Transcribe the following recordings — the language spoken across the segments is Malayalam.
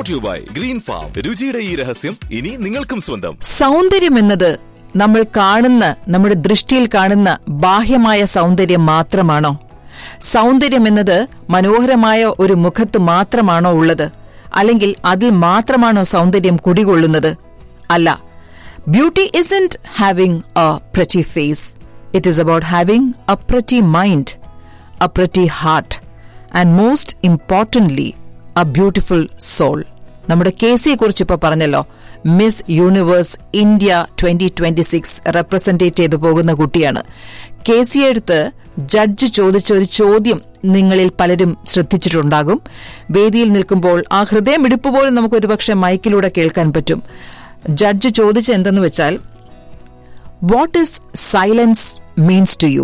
Brought you by Green Farm രുചിയുടെ ഈ രഹസ്യം ഇനി നിങ്ങൾക്കും സ്വന്തം സൗന്ദര്യം എന്നത് നമ്മൾ കാണുന്ന നമ്മുടെ ദൃഷ്ടിയിൽ കാണുന്ന ബാഹ്യമായ സൗന്ദര്യം മാത്രമാണോ സൗന്ദര്യം എന്നത് മനോഹരമായ ഒരു മുഖത്ത് മാത്രമാണോ ഉള്ളത് അല്ലെങ്കിൽ അതിൽ മാത്രമാണോ സൗന്ദര്യം കുടികൊള്ളുന്നത് അല്ല beauty isn't having a pretty face it is about having a pretty mind a pretty heart and most importantly a beautiful soul നമ്മുടെ കെ സിയെ കുറിച്ച് ഇപ്പൊ പറഞ്ഞല്ലോ Miss Universe India twenty twenty six represent ചെയ്തു പോകുന്ന കുട്ടിയാണ് കെ സിയെ അടുത്ത് ജഡ്ജ് ചോദിച്ച ഒരു ചോദ്യം നിങ്ങളിൽ പലരും ശ്രദ്ധിച്ചിട്ടുണ്ടാകും വേദിയിൽ നിൽക്കുമ്പോൾ ആ ഹൃദയമിടിപ്പ് പോലും നമുക്ക് ഒരുപക്ഷെ മൈക്കിലൂടെ കേൾക്കാൻ പറ്റും ജഡ്ജ് ചോദിച്ച എന്തെന്ന് വെച്ചാൽ what is silence means to you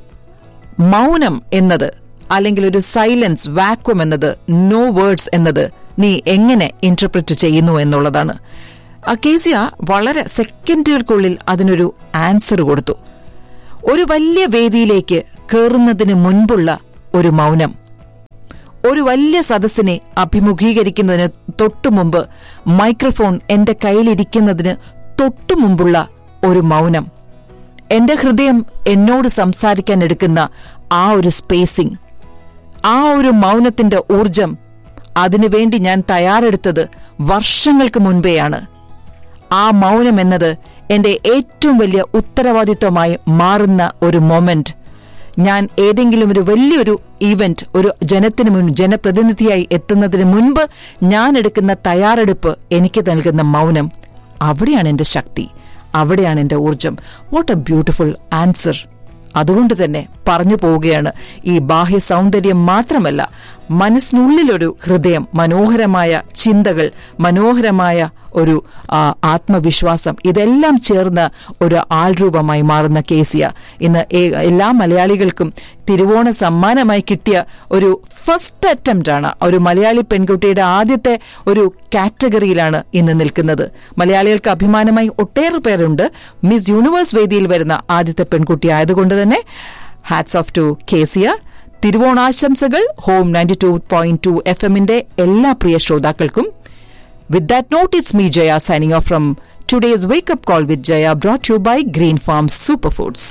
മൗനം എന്നത് അല്ലെങ്കിൽ ഒരു സൈലൻസ് വാക്വം എന്നത് നോ വേർഡ്സ് എന്നത് നീ എങ്ങനെ ഇന്റർപ്രറ്റ് ചെയ്യുന്നു എന്നുള്ളതാണ് അക്കേസിയ വളരെ സെക്കൻഡുകൾക്കുള്ളിൽ അതിനൊരു ആൻസർ കൊടുത്തു ഒരു വലിയ വേദിയിലേക്ക് കയറുന്നതിന് മുൻപുള്ള ഒരു മൗനം ഒരു വലിയ സദസ്സിനെ അഭിമുഖീകരിക്കുന്നതിന് തൊട്ടു മുമ്പ് മൈക്രോഫോൺ എന്റെ കയ്യിലിരിക്കുന്നതിന് തൊട്ടു മുമ്പുള്ള ഒരു മൗനം എന്റെ ഹൃദയം എന്നോട് സംസാരിക്കാൻ എടുക്കുന്ന ആ ഒരു സ്പേസിംഗ് ആ ഒരു മൗനത്തിന്റെ ഊർജം അതിനുവേണ്ടി ഞാൻ തയ്യാറെടുത്തത് വർഷങ്ങൾക്ക് മുൻപെയാണ് ആ മൗനം എന്നത് എന്റെ ഏറ്റവും വലിയ ഉത്തരവാദിത്വമായി മാറുന്ന ഒരു മൊമെന്റ് ഞാൻ ഏതെങ്കിലും ഒരു വലിയൊരു ഈവന്റ് ഒരു ജനത്തിന് മുൻ ജനപ്രതിനിധിയായി എത്തുന്നതിന് മുൻപ് ഞാൻ എടുക്കുന്ന തയ്യാറെടുപ്പ് എനിക്ക് നൽകുന്ന മൗനം അവിടെയാണ് എന്റെ ശക്തി അവിടെയാണ് എന്റെ ഊർജം വാട്ട് എ ബ്യൂട്ടിഫുൾ ആൻസർ അതുകൊണ്ട് തന്നെ പറഞ്ഞു പോവുകയാണ് ഈ ബാഹ്യ സൗന്ദര്യം മാത്രമല്ല മനസ്സിനുള്ളിലൊരു ഹൃദയം മനോഹരമായ ചിന്തകൾ മനോഹരമായ ഒരു ആ, ആത്മവിശ്വാസം ഇതെല്ലാം ചേർന്ന് ഒരു ആൾരൂപമായി മാറുന്ന കേസിയ ഇന്ന് ഏ- എല്ലാ മലയാളികൾക്കും തിരുവോണ സമ്മാനമായി കിട്ടിയ ഒരു ഫസ്റ്റ് അറ്റംപ്റ്റ് ആണ് ഒരു മലയാളി പെൺകുട്ടിയുടെ ആദ്യത്തെ ഒരു കാറ്റഗറിയിലാണ് ഇന്ന് നിൽക്കുന്നത് മലയാളികൾക്ക് അഭിമാനമായി ഒട്ടേറെ പേരുണ്ട് മിസ് യൂണിവേഴ്സ് വേദിയിൽ വരുന്ന ആദ്യത്തെ പെൺകുട്ടി ആയതുകൊണ്ട് തന്നെ ഹാറ്റ്സ് ഓഫ് ടു കേസിയ തിരുവോണാശംസകൾ home ninety two point two F എമ്മിന്റെ എല്ലാ പ്രിയ ശ്രോതാക്കൾക്കും with that note it's me Jaya signing off from today's wake up call with Jaya brought you by Green Farm super foods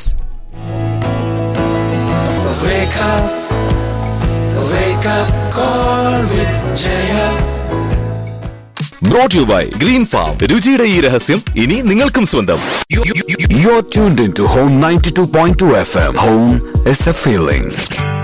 Wake up, wake up, call with Jaya. Brought you by Green Farm രുചിയുടെ ഈ രഹസ്യം ഇനി നിങ്ങൾക്കും സ്വന്തം You're tuned into Home 92.2 FM. Home is a feeling.